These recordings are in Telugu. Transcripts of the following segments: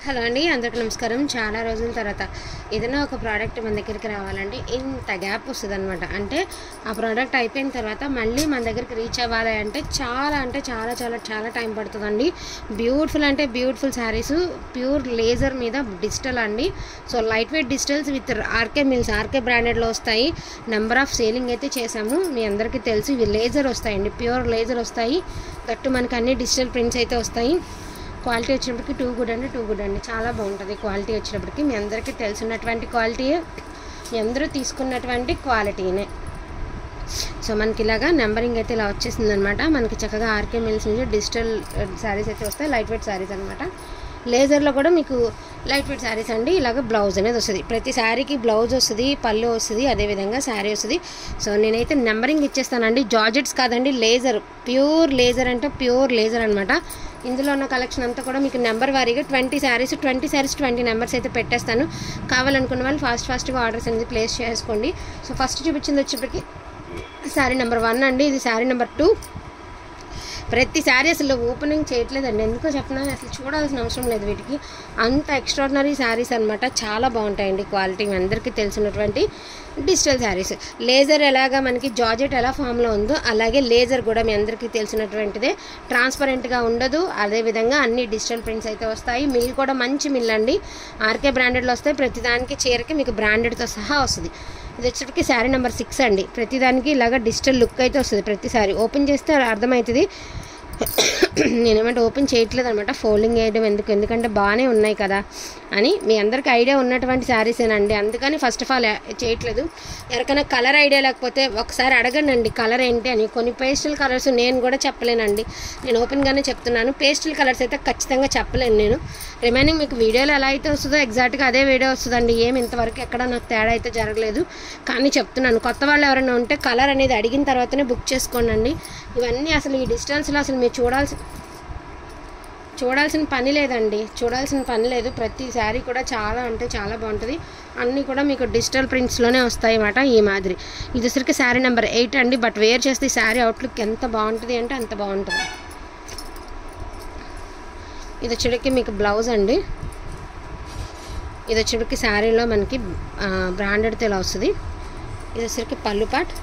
హలో అండి అందరికీ నమస్కారం చాలా రోజుల తర్వాత ఏదైనా ఒక ప్రోడక్ట్ మన దగ్గరికి రావాలంటే ఇంత గ్యాప్ వస్తుంది అనమాట అంటే ఆ ప్రోడక్ట్ అయిపోయిన తర్వాత మళ్ళీ మన దగ్గరికి రీచ్ అవ్వాలి అంటే చాలా అంటే చాలా చాలా చాలా టైం పడుతుందండి బ్యూటిఫుల్ అంటే బ్యూటిఫుల్ శారీస్ ప్యూర్ లేజర్ మీద డిజిటల్ అండి so light weight digitals with RK Mills RK బ్రాండెడ్లో వస్తాయి నెంబర్ ఆఫ్ సేలింగ్ అయితే చేసాము మీ అందరికీ తెలుసు ఇవి లేజర్ వస్తాయండి ప్యూర్ లేజర్ వస్తాయి దట్టు మనకి అన్ని డిజిటల్ ప్రింట్స్ అయితే వస్తాయి క్వాలిటీ వచ్చినప్పటికి టూ గుడ్ అండి టూ గుడ్ అండి చాలా బాగుంటుంది క్వాలిటీ వచ్చినప్పటికి మీ అందరికీ తెలిసినటువంటి క్వాలిటీయే మీ అందరూ తీసుకున్నటువంటి క్వాలిటీనే సో మనకి ఇలాగా నెంబరింగ్ అయితే ఇలా వచ్చేసింది అనమాట మనకి చక్కగా ఆర్కే మిల్స్ నుంచి డిజిటల్ శారీస్ అయితే వస్తాయి లైట్ వెయిట్ శారీస్ అనమాట లేజర్లో కూడా మీకు లైట్ వెయిట్ శారీస్ అండి ఇలాగ బ్లౌజ్ అనేది వస్తుంది ప్రతి శారీకి బ్లౌజ్ వస్తుంది పళ్ళు వస్తుంది అదేవిధంగా శారీ వస్తుంది సో నేనైతే నెంబరింగ్ ఇచ్చేస్తానండి జార్జెట్స్ కాదండి లేజర్ ప్యూర్ లేజర్ అంటే ప్యూర్ లేజర్ అనమాట ఇందులో ఉన్న కలెక్షన్ అంతా కూడా మీకు నెంబర్ వారీగా twenty saris twenty saris twenty numbers అయితే పెట్టేస్తాను కావాలనుకున్న వాళ్ళు ఫాస్ట్ ఫాస్ట్గా ఆర్డర్స్ అనేది ప్లేస్ చేసుకోండి సో ఫస్ట్ చూపించింది వచ్చేప్పటికి శారీ నెంబర్ వన్ అండి ఇది శారీ నెంబర్ టూ ప్రతి శారీ అసలు ఓపెనింగ్ చేయట్లేదండి ఎందుకో చెప్పినా అసలు చూడాల్సిన అవసరం లేదు వీటికి అంత ఎక్స్ట్రాడినరీ శారీస్ అనమాట చాలా బాగుంటాయండి క్వాలిటీ మీ అందరికీ తెలిసినటువంటి డిజిటల్ శారీస్ లేజర్ ఎలాగా మనకి జార్జెట్ ఎలా ఫామ్లో ఉందో అలాగే లేజర్ కూడా మీ అందరికీ తెలిసినటువంటిదే ట్రాన్స్పరెంట్గా ఉండదు అదేవిధంగా అన్ని డిజిటల్ ప్రింట్స్ అయితే వస్తాయి మిల్ కూడా మంచి మిల్ అండి ఆర్కే బ్రాండెడ్లో వస్తాయి ప్రతిదానికి చీరకి మీకు బ్రాండెడ్తో సహా వస్తుంది ఇది వచ్చేటికి శారీ నెంబర్ సిక్స్ అండి ప్రతిదానికి ఇలాగ డిజిటల్ లుక్ అయితే వస్తుంది ప్రతి శారీ ఓపెన్ చేస్తే అర్థమవుతుంది నేనేమంటే ఓపెన్ చేయట్లేదు అనమాట ఫోల్డింగ్ వేయడం ఎందుకు ఎందుకంటే బాగానే ఉన్నాయి కదా అని మీ అందరికి ఐడియా ఉన్నటువంటి శారీసేనండి అందుకని ఫస్ట్ ఆఫ్ ఆల్ చేయట్లేదు ఎవరికైనా కలర్ ఐడియా లేకపోతే ఒకసారి అడగండి కలర్ ఏంటి అని కొన్ని పేస్టల్ కలర్స్ నేను కూడా చెప్పలేనండి నేను ఓపెన్గానే చెప్తున్నాను పేస్టల్ కలర్స్ అయితే ఖచ్చితంగా చెప్పలేను నేను రిమైనింగ్ మీకు వీడియోలో ఎలా అయితే వస్తుందో ఎగ్జాక్ట్గా అదే వీడియో వస్తుందండి ఏం ఇంతవరకు ఎక్కడ నాకు తేడా అయితే జరగలేదు కానీ చెప్తున్నాను కొత్త వాళ్ళు ఎవరైనా ఉంటే కలర్ అనేది అడిగిన తర్వాతనే బుక్ చేసుకోండి ఇవన్నీ అసలు ఈ డిస్టెన్స్లో అసలు మీరు చూడాల్సి చూడాల్సిన పని లేదండి చూడాల్సిన పని లేదు ప్రతి శారీ కూడా చాలా అంటే చాలా బాగుంటుంది అన్నీ కూడా మీకు డిజిటల్ ప్రింట్స్లోనే వస్తాయి అన్నమాట ఈ మాదిరి ఇది వచ్చరికి శారీ నెంబర్ ఎయిట్ అండి బట్ వేర్ చేస్తే ఈ శారీ అవుట్లుక్ ఎంత బాగుంటుంది అంటే అంత బాగుంటుంది ఇది వచ్చేటికి మీకు బ్లౌజ్ అండి ఇది వచ్చేటికి శారీలో మనకి బ్రాండెడ్తో ఇలా వస్తుంది ఇది వచ్చేసరికి పళ్ళు పాట్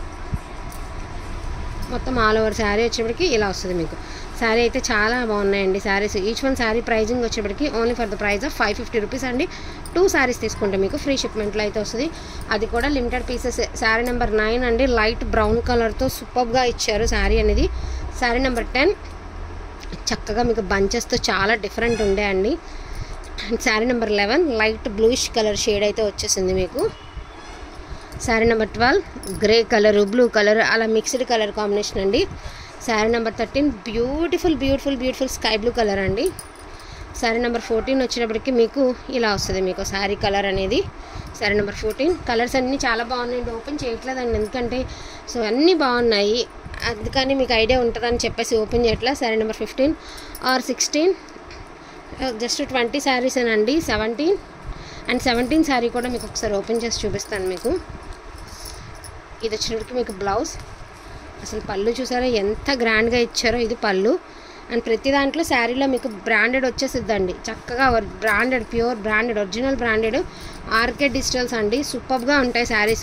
మొత్తం ఆల్ ఓవర్ శారీ వచ్చేప్పటికి ఇలా వస్తుంది మీకు శారీ అయితే చాలా బాగున్నాయండి saris each one sari pricing వచ్చేప్పటికి only for the price of five fifty rupees అండి టూ శారీస్ తీసుకుంటే మీకు ఫ్రీ షిప్మెంట్లో అయితే వస్తుంది అది కూడా limited pieces sari number nine అండి లైట్ బ్రౌన్ కలర్తో సూపర్గా ఇచ్చారు శారీ అనేది శారీ నెంబర్ టెన్ చక్కగా మీకు బంచెస్తో చాలా డిఫరెంట్ ఉండే అండి sari number eleven light bluish colour shade అయితే వచ్చేసింది మీకు sari number twelve grey colour blue colour అలా మిక్స్డ్ కలర్ కాంబినేషన్ అండి sari number thirteen beautiful beautiful beautiful sky blue colour అండి శారీ నెంబర్ ఫోర్టీన్ వచ్చేటప్పటికి మీకు ఇలా వస్తుంది మీకు శారీ కలర్ అనేది శారీ నెంబర్ ఫోర్టీన్ కలర్స్ అన్నీ చాలా బాగున్నాయండి ఓపెన్ చేయట్లేదండి ఎందుకంటే సో అన్నీ బాగున్నాయి అందుకని మీకు ఐడియా ఉంటుందని చెప్పేసి ఓపెన్ చేయట్లేదు sari number fifteen or sixteen just twenty శారీసేనండి సెవెంటీన్ అండ్ సెవెంటీన్ శారీ కూడా మీకు ఒకసారి ఓపెన్ చేసి చూపిస్తాను మీకు ఇది వచ్చినప్పటికి మీకు బ్లౌజ్ అసలు పళ్ళు చూసారా ఎంత గ్రాండ్గా ఇచ్చారో ఇది పళ్ళు అండ్ ప్రతి దాంట్లో శారీలో మీకు బ్రాండెడ్ వచ్చేసిద్దండి చక్కగా branded pure branded original branded RK digitals అండి సూపర్గా ఉంటాయి శారీస్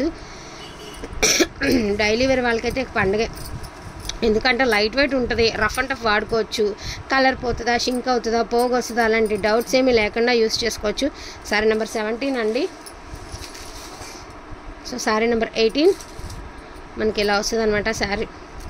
డైలీ వేర్ వాళ్ళకైతే పండగే ఎందుకంటే లైట్ వెయిట్ ఉంటుంది రఫ్ అండ్ టఫ్ వాడుకోవచ్చు కలర్ పోతుందా షింక్ అవుతుందా పోగు వస్తుందా అలాంటి డౌట్స్ ఏమీ లేకుండా యూస్ చేసుకోవచ్చు శారీ నెంబర్ సెవెంటీన్ అండి సో శారీ నెంబర్ ఎయిటీన్ మనకి ఇలా వస్తుంది అనమాట sari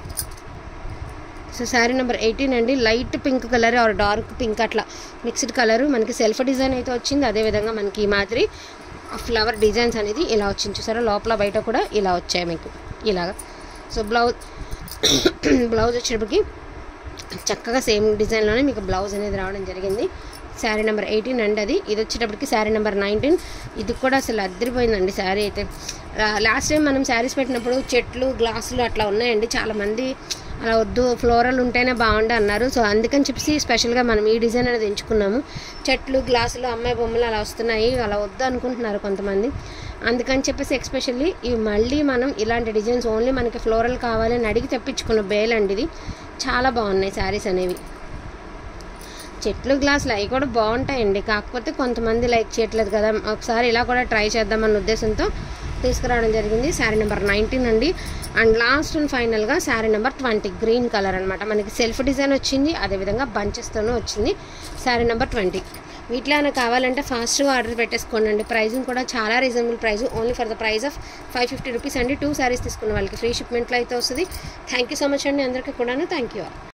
so sari number eighteen అండి light pink colour or dark pink అట్లా మిక్స్డ్ కలర్ మనకి సెల్ఫ్ డిజైన్ అయితే వచ్చింది అదేవిధంగా మనకి ఈ మాదిరి ఫ్లవర్ డిజైన్స్ అనేది ఇలా వచ్చింది చూసారా లోపల బయట కూడా ఇలా వచ్చాయి మీకు ఇలాగా సో బ్లౌజ్ బ్లౌజ్ వచ్చేటప్పటికి చక్కగా సేమ్ డిజైన్లోనే మీకు బ్లౌజ్ అనేది రావడం జరిగింది శారీ నెంబర్ ఎయిటీన్ అండి అది ఇది వచ్చేటప్పటికి శారీ నెంబర్ నైన్టీన్ ఇది కూడా అసలు అద్దరిపోయిందండి శారీ అయితే లాస్ట్ టైం మనం శారీస్ పెట్టినప్పుడు చెట్లు గ్లాసులు అట్లా ఉన్నాయండి చాలామంది అలా వద్దు ఫ్లోరల్ ఉంటేనే బాగుండే అన్నారు సో అందుకని చెప్పేసి స్పెషల్గా మనం ఈ డిజైన్ అనేది ఎంచుకున్నాము చెట్లు గ్లాసులు అమ్మాయి బొమ్మలు అలా వస్తున్నాయి అలా వద్దు అనుకుంటున్నారు కొంతమంది అందుకని చెప్పేసి ఎక్స్పెషల్లీ ఇవి మళ్ళీ మనం ఇలాంటి డిజైన్స్ ఓన్లీ మనకి ఫ్లోరల్ కావాలని అడిగి తెప్పించుకున్న బేల్ అండి ఇది చాలా బాగున్నాయి శారీస్ అనేవి చెట్లు గ్లాసులు అవి కూడా బాగుంటాయండి కాకపోతే కొంతమంది లైక్ చేయట్లేదు కదా ఒకసారి ఇలా కూడా ట్రై చేద్దామన్న ఉద్దేశంతో తీసుకురావడం జరిగింది శారీ నెంబర్ నైన్టీన్ అండి అండ్ లాస్ట్ అండ్ ఫైనల్గా sari number twenty green colour అనమాట మనకి సెల్ఫ్ డిజైన్ వచ్చింది అదేవిధంగా బంచెస్తోనూ వచ్చింది శారీ నెంబర్ ట్వంటీ వీటిలో ఏమైనా కావాలంటే ఫాస్ట్గా ఆర్డర్ పెట్టేసుకోండి అండి ప్రైజింగ్ కూడా చాలా reasonable price only for the price of five fifty rupees అండి టూ శారీస్ తీసుకున్న వాళ్ళకి ఫ్రీ షిప్మెంట్లో అయితే వస్తుంది థ్యాంక్ యూ సో మచ్ అండి అందరికీ కూడాను థ్యాంక్ యూ